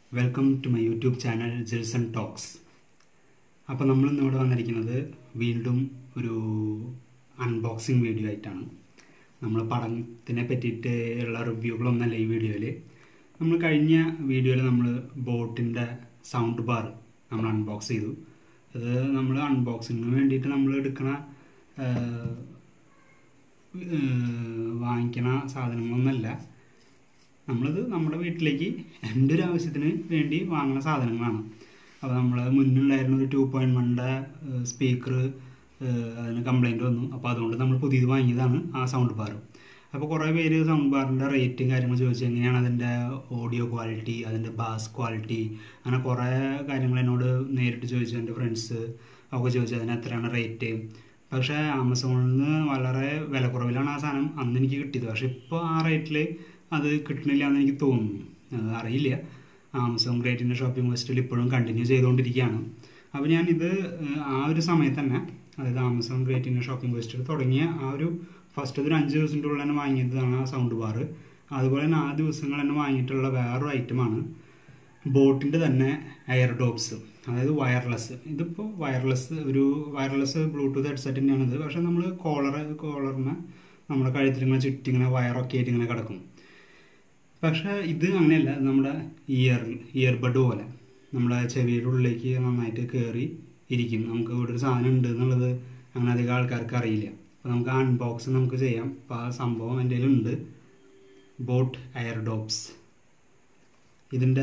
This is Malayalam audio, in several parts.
welcome to my YouTube channel Jilson talks അപ്പോൾ നമ്മൾ ഇന്നിവിടെ വന്നിരിക്കുന്നത് വീണ്ടും ഒരു അൺബോക്സിങ് വീഡിയോ ആയിട്ടാണ് നമ്മൾ പടത്തിനെ പറ്റിയിട്ട് ഉള്ള റിവ്യൂകളൊന്നല്ല ഈ വീഡിയോയിൽ നമ്മൾ കഴിഞ്ഞ വീഡിയോയിൽ നമ്മൾ ബോട്ടിൻ്റെ സൗണ്ട് ബാർ നമ്മൾ അൺബോക്സ് ചെയ്തു അത് നമ്മൾ അൺബോക്സിങ്ങിന് വേണ്ടിയിട്ട് നമ്മൾ എടുക്കണ ഏഹ്, ഏഹ്, വാങ്ങിക്കണ സാധനങ്ങളൊന്നല്ല നമ്മളത് നമ്മുടെ വീട്ടിലേക്ക് എൻ്റെ ഒരു ആവശ്യത്തിന് വേണ്ടി വാങ്ങുന്ന സാധനങ്ങളാണ് അപ്പോൾ നമ്മൾ മുന്നിലുണ്ടായിരുന്ന ഒരു ടു പോയിൻറ്റ് വണ്ണിൻ്റെ സ്പീക്കർ അതിന് കംപ്ലൈൻറ്റ് വന്നു അപ്പോൾ അതുകൊണ്ട് നമ്മൾ പുതിയത് വാങ്ങിയതാണ് ആ സൗണ്ട് ബാർ അപ്പോൾ കുറേ പേര് സൗണ്ട് ബാറിൻ്റെ റേറ്റും കാര്യങ്ങൾ ചോദിച്ചു എങ്ങനെയാണ് അതിൻ്റെ ഓഡിയോ ക്വാളിറ്റി അതിൻ്റെ ബാസ് ക്വാളിറ്റി അങ്ങനെ കുറേ കാര്യങ്ങൾ എന്നോട് നേരിട്ട് ചോദിച്ചു എൻ്റെ ഫ്രണ്ട്സ് ഒക്കെ ചോദിച്ചു അതിന് എത്രയാണ് റേറ്റ് പക്ഷേ ആമസോണിൽ നിന്ന് വളരെ വില കുറവിലാണ് ആ സാധനം അന്ന് എനിക്ക് കിട്ടിയത് പക്ഷേ ഇപ്പോൾ ആ റേറ്റിൽ അത് കിട്ടണില്ല എന്ന് എനിക്ക് തോന്നുന്നു അത് അറിയില്ല ആമസോൺ ഗ്രേറ്റിൻ്റെ ഷോപ്പിംഗ് ഫെസ്റ്റിൽ ഇപ്പോഴും കണ്ടിന്യൂ ചെയ്തുകൊണ്ടിരിക്കുകയാണ് അപ്പോൾ ഞാനിത് ഏഹ്, ആ ഒരു സമയത്ത് തന്നെ അതായത് ആമസോൺ ഗ്രേറ്റിൻ്റെ ഷോപ്പിംഗ് ഫെസ്റ്റിൽ തുടങ്ങിയ ആ ഒരു ഫസ്റ്റ് ഒരു അഞ്ച് ദിവസത്തിൻ്റെ ഉള്ളിൽ തന്നെ വാങ്ങിയതാണ് ആ സൗണ്ട് ബാർ അതുപോലെ തന്നെ ആ ദിവസങ്ങൾ തന്നെ വാങ്ങിയിട്ടുള്ള വേറൊരു ഐറ്റമാണ് ബോട്ടിൻ്റെ തന്നെ എയർ ഡോപ്സ് അതായത് വയർലെസ് ഇതിപ്പോൾ വയർലെസ് ഒരു വയർലെസ് ബ്ലൂടൂത്ത് ഹെഡ്സെറ്റ് തന്നെയാണ് ഇത് പക്ഷേ നമ്മൾ കോളർ കോളറിന് നമ്മുടെ കഴുത്തിൽ ഇങ്ങനെ ചുറ്റി ഇങ്ങനെ വയറൊക്കെ ആയിട്ട് ഇങ്ങനെ കിടക്കും പക്ഷേ ഇത് അങ്ങനെയല്ല ഇത് നമ്മുടെ ഇയർ ഇയർബഡ് പോലെ നമ്മുടെ ചെവിയുടെ ഉള്ളിലേക്ക് നന്നായിട്ട് കയറി ഇരിക്കും നമുക്ക് ഇവിടെ ഒരു സാധനം ഉണ്ട് എന്നുള്ളത് അങ്ങനെ അധികം ആൾക്കാർക്ക് അറിയില്ല അപ്പോൾ നമുക്ക് അൺബോക്സ് നമുക്ക് ചെയ്യാം അപ്പോൾ ആ സംഭവം എൻ്റെ ഉണ്ട് ബോട്ട് എയർ ഡോപ്സ് ഇതിൻ്റെ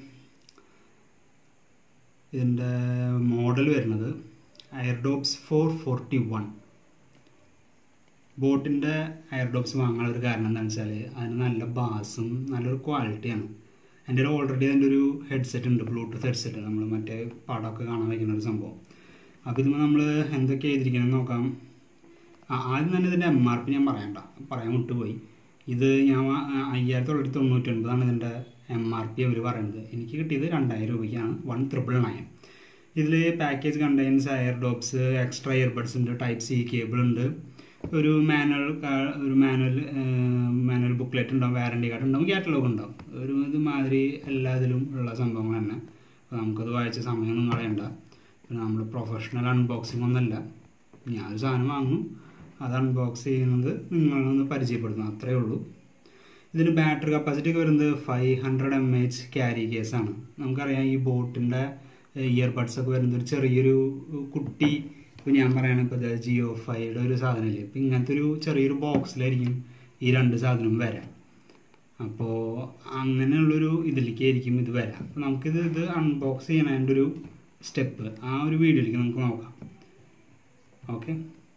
ഇതിൻ്റെ മോഡൽ വരുന്നത് എയർഡോപ്സ് ഫോർ ഫോർട്ടി വൺ ബോട്ടിൻ്റെ എയർഡോപ്സ് വാങ്ങാനുള്ള ഒരു കാരണം എന്താണെന്ന് വെച്ചാൽ അതിന് നല്ല ബാസും നല്ലൊരു ക്വാളിറ്റിയാണ് എൻ്റെ ഒരു ഓൾറെഡി അതിൻ്റെ ഒരു ഹെഡ്സെറ്റ് ഉണ്ട് ബ്ലൂടൂത്ത് ഹെഡ്സെറ്റ് നമ്മൾ മറ്റേ പടമൊക്കെ കാണാൻ വയ്ക്കുന്ന ഒരു സംഭവം അപ്പോൾ ഇതിന് നമ്മൾ എന്തൊക്കെ ചെയ്തിരിക്കണം നോക്കാം ആ, ആദ്യം തന്നെ ഇതിൻ്റെ എം ആർ പി ഞാൻ പറയണ്ട പറയാൻ വിട്ടുപോയി ഇത് ഞാൻ വാ- അയ്യായിരത്തി തൊള്ളായിരത്തി തൊണ്ണൂറ്റി ഒൻപതാണ് ഇതിൻ്റെ എം ആർ പി അവർ പറയുന്നത് എനിക്ക് കിട്ടിയത് രണ്ടായിരം രൂപയ്ക്കാണ് വൺ ട്രിപ്പിൾ നയൻ ഇതിൽ package contains Airdopes extra earbuds ഉണ്ട് ടൈപ്പ് സി കേബിൾ ഉണ്ട് ഒരു മാനുവൽ ഒരു മാനുവൽ മാനുവൽ ബുക്ക്ലെറ്റ് ഉണ്ടാവും വാറണ്ടി കാർഡ് ഉണ്ടാവും കാറ്റലോഗ് ഉണ്ടാവും ഒരു ഇതുമാതിരി എല്ലാത്തിലും ഉള്ള സംഭവങ്ങൾ തന്നെ അപ്പോൾ നമുക്കത് വായിച്ച സമയമൊന്നും കളയണ്ട പിന്നെ നമ്മൾ പ്രൊഫഷണൽ അൺബോക്സിംഗ് ഒന്നല്ല ഞാനൊരു സാധനം വാങ്ങും അത് അൺബോക്സ് ചെയ്യുന്നത് നിങ്ങളൊന്ന് പരിചയപ്പെടുത്തുന്നു അത്രയേ ഉള്ളൂ ഇതിന് ബാറ്ററി കപ്പാസിറ്റി ഒക്കെ വരുന്നത് five hundred M H carry കേസാണ് നമുക്കറിയാം ഈ ബോട്ടിൻ്റെ ഇയർബഡ്സ് ഒക്കെ വരുന്നത് ഒരു ചെറിയൊരു കുട്ടി ഇപ്പോൾ ഞാൻ പറയുകയാണെങ്കിൽ ഇപ്പോൾ ജിയോ ഫൈയുടെ ഒരു സാധനമില്ലേ ഇപ്പം ഇങ്ങനത്തെ ഒരു ചെറിയൊരു ബോക്സിലായിരിക്കും ഈ രണ്ട് സാധനവും വരാം അപ്പോൾ അങ്ങനെയുള്ളൊരു ഇതിലേക്കായിരിക്കും ഇത് വരാം അപ്പോൾ നമുക്കിത് ഇത് അൺബോക്സ് ചെയ്യണതിൻ്റെ ഒരു സ്റ്റെപ്പ് ആ ഒരു വീഡിയോയിലേക്ക് നമുക്ക് നോക്കാം ഓക്കെ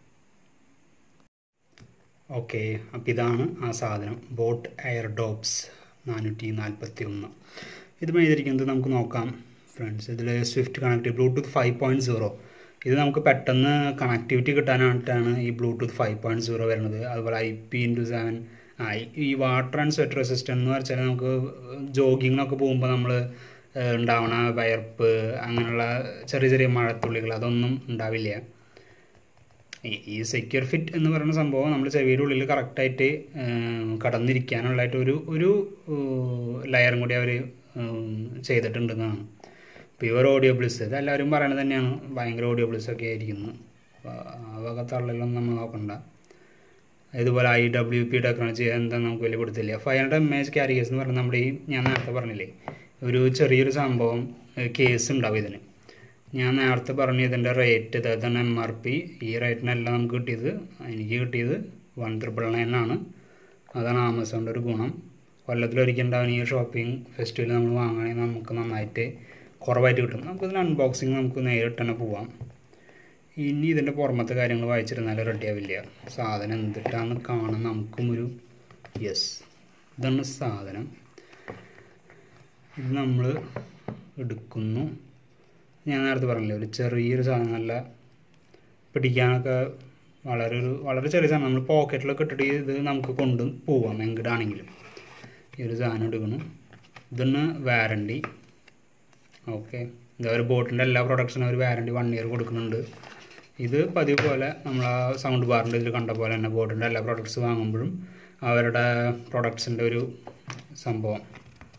ഓക്കെ അപ്പോൾ ഇതാണ് ആ സാധനം ബോട്ട് എയർ ഡോപ്സ് നാനൂറ്റി നാൽപ്പത്തി ഒന്ന് ഇത് ചെയ്തിരിക്കുന്നത് നമുക്ക് നോക്കാം ഫ്രണ്ട്സ് ഇതിൽ swift connective bluetooth five point zero ഇത് നമുക്ക് പെട്ടെന്ന് കണക്ടിവിറ്റി കിട്ടാനായിട്ടാണ് ഈ ബ്ലൂടൂത്ത് ഫൈവ് പോയിൻറ്റ് സീറോ വരുന്നത് അതുപോലെ ഐ പി ഇൻറ്റു സെവൻ ഈ വാട്ടർ ആൻഡ് സ്വെറ്റ് റെസിസ്റ്റൻ്റ് എന്ന് വെച്ചാൽ നമുക്ക് ജോഗിങ്ങിനൊക്കെ പോകുമ്പോൾ നമ്മൾ ഉണ്ടാവണ വയർപ്പ് അങ്ങനെയുള്ള ചെറിയ ചെറിയ മഴത്തുള്ളികൾ അതൊന്നും ഉണ്ടാവില്ല ഈ- ഈ സെക്യൂർ ഫിറ്റ് എന്ന് പറയുന്ന സംഭവം നമ്മൾ ചെവിയുടെ ഉള്ളിൽ കറക്റ്റായിട്ട് കടന്നിരിക്കാനുള്ളതായിട്ട് ഒരു ഒരു ലെയറും കൂടി അവർ ചെയ്തിട്ടുണ്ടെന്നാണ് പ്യുവർ ഓഡിയോ ബ്ലിസ് ഇത് എല്ലാവരും പറയണത് തന്നെയാണ് ഭയങ്കര ഓഡിയോ ബ്ലിസ് ഒക്കെ ആയിരിക്കുന്നു അപ്പോൾ ആ വക തള്ളലൊന്നും നമ്മൾ നോക്കണ്ട ഇതുപോലെ ഐ ഡബ്ല്യു പി ടെക്നോളജി എന്താ നമുക്ക് വലിയ കൊടുത്തില്ല five hundred M H carriers എന്ന് പറഞ്ഞാൽ നമ്മുടെ ഈ ഞാൻ നേരത്തെ പറഞ്ഞില്ലേ ഒരു ചെറിയൊരു സംഭവം കേസ് ഉണ്ടാവും ഇതിന് ഞാൻ നേരത്തെ പറഞ്ഞു ഇതിൻ്റെ റേറ്റ് ഇതാണ് എം ആർ പി ഈ റേറ്റിനല്ല നമുക്ക് കിട്ടിയത് എനിക്ക് കിട്ടിയത് വൺ ട്രിപ്പിൾ നയൻ ആണ് അതാണ് ആമസോണിൻ്റെ ഒരു ഗുണം കൊല്ലത്തിലൊരിക്കൽ ഉണ്ടാവുന്ന ഈ ഷോപ്പിംഗ് ഫെസ്റ്റിവൽ നമ്മൾ വാങ്ങുകയാണെങ്കിൽ നമുക്ക് നന്നായിട്ട് കുറവായിട്ട് കിട്ടും നമുക്കിതിന് അൺബോക്സിങ് നമുക്ക് നേരിട്ട് തന്നെ പോവാം ഇനി ഇതിൻ്റെ പുറമത്തെ കാര്യങ്ങൾ വായിച്ചിരുന്നാൽ റെഡി ആവില്ല സാധനം എന്തിട്ടാന്ന് കാണാൻ നമുക്കും ഒരു യെസ് ഇതാണ് സാധനം ഇത് നമ്മൾ എടുക്കുന്നു ഞാൻ നേരത്തെ പറഞ്ഞില്ലേ ഒരു ചെറിയൊരു സാധനം നല്ല പിടിക്കാനൊക്കെ വളരെ ഒരു വളരെ ചെറിയ സാധനം നമ്മൾ പോക്കറ്റിലൊക്കെ ഇട്ടിട്ട് ഇത് നമുക്ക് കൊണ്ട് പോവാം എങ്കിടാണെങ്കിലും ഈ ഒരു സാധനം എടുക്കണം ഇതൊന്ന് വാറണ്ടി ഓക്കെ ഇതാ ഒരു ബോട്ടിൻ്റെ എല്ലാ പ്രൊഡക്ട്സിനും ഒരു വാറണ്ടി വൺ ഇയർ കൊടുക്കുന്നുണ്ട് ഇത് പതിവ് പോലെ നമ്മൾ ആ സൗണ്ട് ബാറിൻ്റെ ഇതിൽ കണ്ട പോലെ തന്നെ ബോട്ടിൻ്റെ എല്ലാ പ്രൊഡക്ട്സ് വാങ്ങുമ്പോഴും അവരുടെ പ്രൊഡക്ട്സിൻ്റെ ഒരു സംഭവം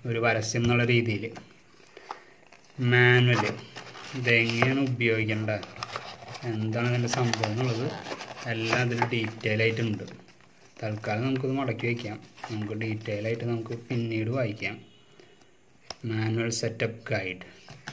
ഒരു പരസ്യം എന്നുള്ള രീതിയിൽ മാനുവൽ ഇതെങ്ങനെയാണ് ഉപയോഗിക്കേണ്ടത് എന്താണ് ഇതിൻ്റെ സംഭവം എന്നുള്ളത് എല്ലാം അതിൽ ഡീറ്റെയിൽ ആയിട്ടുണ്ട് തൽക്കാലം നമുക്കത് മടക്കി വയ്ക്കാം നമുക്ക് ഡീറ്റെയിൽ ആയിട്ട് നമുക്ക് പിന്നീട് വായിക്കാം മാനുവൽ സെറ്റപ്പ് ഗൈഡ്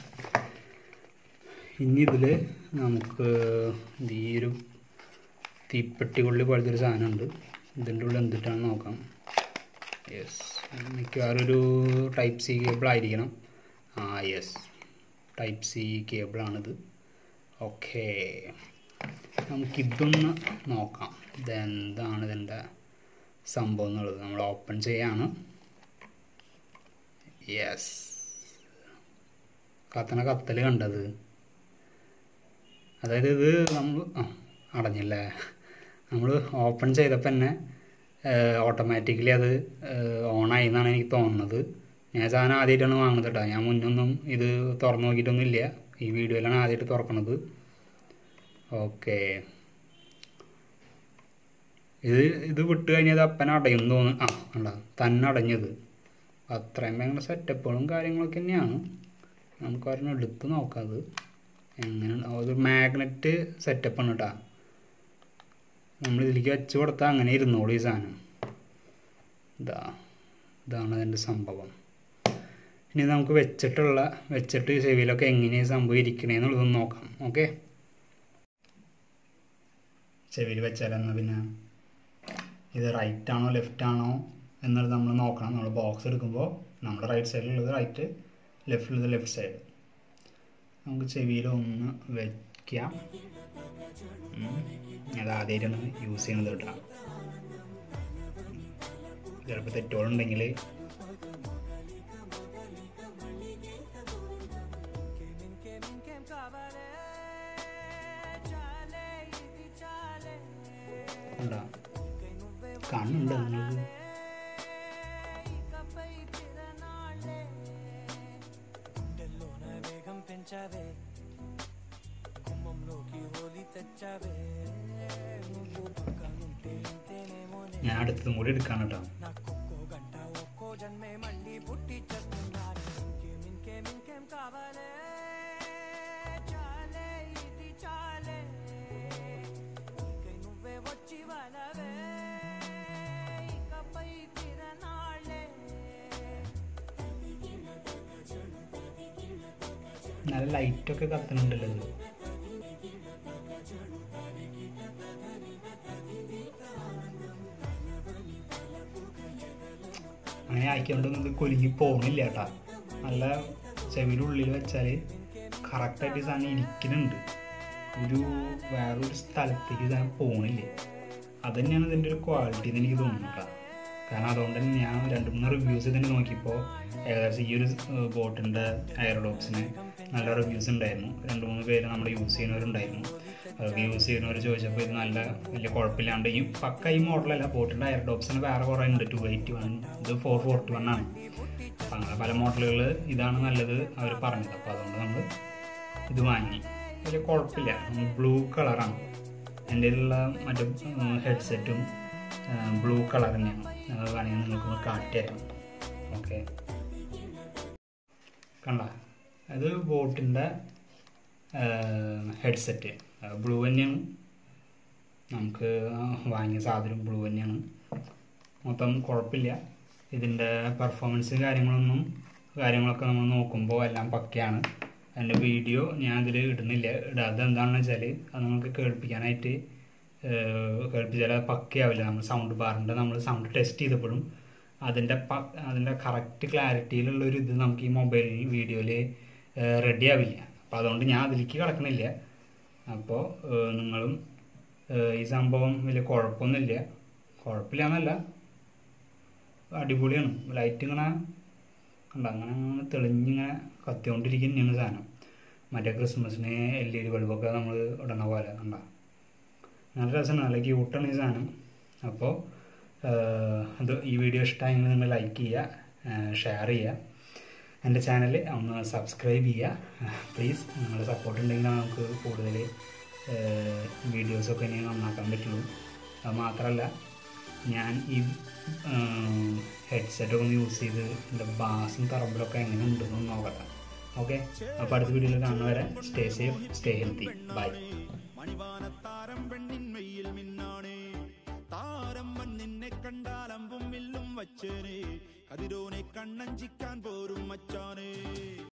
ഇനി ഇതിൽ നമുക്ക് ഇത് ഈ ഒരു തീപ്പെട്ടി കൊള്ളി പോലത്തെ ഒരു സാധനമുണ്ട് ഇതിൻ്റെ ഉള്ളിൽ എന്തിട്ടാണെന്ന് നോക്കാം യെസ് മിക്കവാറും ഒരു ടൈപ്പ് സി കേബിൾ ആയിരിക്കണം ആ യെസ് ടൈപ്പ് സി കേബിളാണിത് ഓക്കെ നമുക്കിതൊന്ന് നോക്കാം ഇതെന്താണ് ഇതിൻ്റെ സംഭവം എന്നുള്ളത് നമ്മൾ ഓപ്പൺ ചെയ്യാണ് യെസ് കത്തണ കത്തൽ കണ്ടത് അതായത് ഇത് നമ്മൾ ആ അടഞ്ഞില്ലേ നമ്മൾ ഓപ്പൺ ചെയ്തപ്പോൾ തന്നെ ഓട്ടോമാറ്റിക്കലി അത് ഓണായി എന്നാണ് എനിക്ക് തോന്നുന്നത് ഞാൻ സാധനം ആദ്യമായിട്ടാണ് വാങ്ങുന്നത് കേട്ടോ ഞാൻ മുന്നൊന്നും ഇത് തുറന്നു നോക്കിയിട്ടൊന്നും ഇല്ല ഈ വീഡിയോയിലാണ് ആദ്യമായിട്ട് തുറക്കുന്നത് ഓക്കെ ഇത് ഇത് വിട്ട് കഴിഞ്ഞത് അപ്പന അടയും തോന്നുന്നു ആ കണ്ട തന്നെ അടഞ്ഞത് അത്രയും ഭയങ്കര സെറ്റപ്പുകളും കാര്യങ്ങളൊക്കെ തന്നെയാണ് നമുക്ക് ഒരെണ്ണം എടുത്ത് നോക്കാം അത് എങ്ങനെ ഒരു മാഗ്നറ്റ് സെറ്റപ്പാണ് കേട്ടോ നമ്മൾ ഇതിലേക്ക് വെച്ച് കൊടുത്താൽ അങ്ങനെ ഇരുന്നോളൂ ഈ സാധനം ഇതാ ഇതാണ് അതിൻ്റെ സംഭവം ഇനി നമുക്ക് വെച്ചിട്ടുള്ള വെച്ചിട്ട് ചെവിയിലൊക്കെ എങ്ങനെയാണ് സംഭവം ഇരിക്കണേന്നുള്ളതൊന്ന് നോക്കാം ഓക്കെ ചെവിയിൽ വെച്ചാലെന്നാൽ പിന്നെ ഇത് റൈറ്റ് ആണോ ലെഫ്റ്റ് ആണോ എന്നുള്ളത് നമ്മൾ നോക്കണം നമ്മൾ ബോക്സ് എടുക്കുമ്പോൾ നമ്മുടെ റൈറ്റ് സൈഡിലുള്ളത് റൈറ്റ് ലെഫ്റ്റിലുള്ളത് ലെഫ്റ്റ് സൈഡ് നമുക്ക് ചെവിയിൽ ഒന്ന് വയ്ക്കാം അത് ആദ്യമായിട്ടാണ് യൂസ് ചെയ്യുന്നത് കേട്ടോ ചിലപ്പോൾ തെറ്റുകളുണ്ടെങ്കിൽ ഉണ്ടോ കാണുന്നുണ്ടോ നിങ്ങൾക്ക് పెంచావే గుమ్మంలోకి హోలీ తెచ్చావే నువ్వు పక్కనుంటే ఇంతేనేమోనే ഞാൻ അടുത്തതും കൂടി എടുക്കാൻ കേട്ടോ నాకొక్కో గంట ఒక్కో జన్మే మళ్ళీ పుట్టి చేస్తున్నాను ఇంకేం ఇంకేం ఇంకేం కావాలే చాలే ఇది చాలే ఇకై నువ్వే వచ్చి వలవే ఇకపై తిరనాళ్ళే നല്ല ലൈറ്റൊക്കെ കത്തുന്നുണ്ടല്ലോ ഇത് അങ്ങനെ ആയിക്കൊണ്ടൊന്നും ഇത് കുലുങ്ങി പോകുന്നില്ല കേട്ടാ നല്ല ചെവിയുടെ ഉള്ളിൽ വെച്ചാൽ കറക്റ്റായിട്ട് ഈ സാധനം ഇരിക്കുന്നുണ്ട് ഒരു വേറൊരു സ്ഥലത്തേക്ക് സാധനം പോകണില്ല അത് തന്നെയാണ് ഇതിൻ്റെ ഒരു ക്വാളിറ്റി എന്ന് എനിക്ക് തോന്നുന്നു കേട്ടോ കാരണം അതുകൊണ്ട് തന്നെ ഞാൻ രണ്ട് മൂന്ന് റിവ്യൂസ് ഇതിന് നോക്കിയപ്പോൾ ഏകദേശം ഈ ഒരു ബോട്ടിൻ്റെ എയർഡോപ്സിന് നല്ല റിവ്യൂസ് ഉണ്ടായിരുന്നു രണ്ട് മൂന്ന് പേര് നമ്മൾ യൂസ് ചെയ്യുന്നവരുണ്ടായിരുന്നു അതൊക്കെ യൂസ് ചെയ്യുന്നവർ ചോദിച്ചപ്പോൾ ഇത് നല്ല വലിയ കുഴപ്പമില്ലാണ്ട് ഈ പക്ക ഈ മോഡലല്ല ബോട്ടിൻ്റെ എയർഡോപ്സിന് വേറെ കുറേ ഉണ്ട് ടു എയ്റ്റി വൺ ഇത് ഫോർ ഫോർട്ടി വൺ ആണ് അപ്പം അങ്ങനെ പല മോഡലുകൾ ഇതാണ് നല്ലത് അവർ പറഞ്ഞത് അപ്പോൾ അതുകൊണ്ട് നമ്മൾ ഇത് വാങ്ങി വലിയ കുഴപ്പമില്ല ബ്ലൂ കളറാണ് എൻ്റെ കയ്യിലുള്ള മറ്റേ ഹെഡ്സെറ്റും ബ്ലൂ കളർ തന്നെയാണ് അത് വേണമെങ്കിൽ നിങ്ങൾക്ക് കാട്ടിത്തരാം ഓക്കെ കണ്ട അത് ബോട്ടിൻ്റെ ഹെഡ്സെറ്റ് ബ്ലൂ തന്നെയാണ് നമുക്ക് വാങ്ങിയ സാധനം ബ്ലൂ തന്നെയാണ് മൊത്തം കുഴപ്പമില്ല ഇതിൻ്റെ പെർഫോമൻസ് കാര്യങ്ങളൊന്നും കാര്യങ്ങളൊക്കെ നമ്മൾ നോക്കുമ്പോൾ എല്ലാം പക്കയാണ് അതിൻ്റെ വീഡിയോ ഞാൻ ഇതിൽ ഇടുന്നില്ല ഇടാതെ എന്താണെന്ന് വെച്ചാൽ അത് നമുക്ക് കേൾപ്പിക്കാനായിട്ട് കേൾപ്പിച്ചാൽ അത് പക്കയാവില്ല നമ്മൾ സൗണ്ട് ബാറിൻ്റെ നമ്മൾ സൗണ്ട് ടെസ്റ്റ് ചെയ്തപ്പോഴും അതിൻ്റെ പ അതിൻ്റെ കറക്റ്റ് ക്ലാരിറ്റിയിലുള്ള ഒരു ഇത് നമുക്ക് ഈ മൊബൈൽ വീഡിയോയിൽ റെഡി ആവില്ല അപ്പോൾ അതുകൊണ്ട് ഞാൻ അതിലേക്ക് കിടക്കണില്ല അപ്പോൾ നിങ്ങളും ഈ സംഭവം വലിയ കുഴപ്പമൊന്നുമില്ല കുഴപ്പമില്ല എന്നല്ല അടിപൊളിയാണ് ലൈറ്റ് ഇങ്ങനെ കണ്ട അങ്ങനെ അങ്ങനെ തെളിഞ്ഞിങ്ങനെ കത്തിക്കൊണ്ടിരിക്കുന്നതാണ് സാധനം മറ്റേ ക്രിസ്മസിന് എൽ ഇ ഡി ബൾബൊക്കെ നമ്മൾ ഇടണ പോലെ കണ്ട നല്ല രസമാണ് നല്ല ക്യൂട്ടാണ് ഈ സാധനം അപ്പോൾ ഇത് ഈ വീഡിയോ ഇഷ്ടമായെങ്കിൽ നിങ്ങൾ ലൈക്ക് ചെയ്യുക ഷെയർ ചെയ്യുക എൻ്റെ ചാനൽ ഒന്ന് സബ്സ്ക്രൈബ് ചെയ്യുക പ്ലീസ് നിങ്ങളുടെ സപ്പോർട്ട് ഉണ്ടെങ്കിൽ നമുക്ക് കൂടുതൽ വീഡിയോസൊക്കെ ഇനി നന്നാക്കാൻ പറ്റുള്ളൂ അത് മാത്രമല്ല ഞാൻ ഈ ഹെഡ്സെറ്റൊക്കെ ഒന്ന് യൂസ് ചെയ്ത് എൻ്റെ ബാസും പറമ്പിലൊക്കെ എങ്ങനെ ഉണ്ടെന്ന് നോക്കട്ടെ ഓക്കെ അപ്പോൾ അടുത്ത വീഡിയോയിൽ കാണുന്നവരെ stay safe stay healthy bye മണിവാനത്താരം പെണ്ണിൻ മെയ്യിൽ മിന്നാണേ താരം നിന്നെ കണ്ടാലമ്പും വില്ലും വച്ചേനെ കതിരോനെ കണ്ണഞ്ചിക്കാൻ പോരും മച്ചാനേ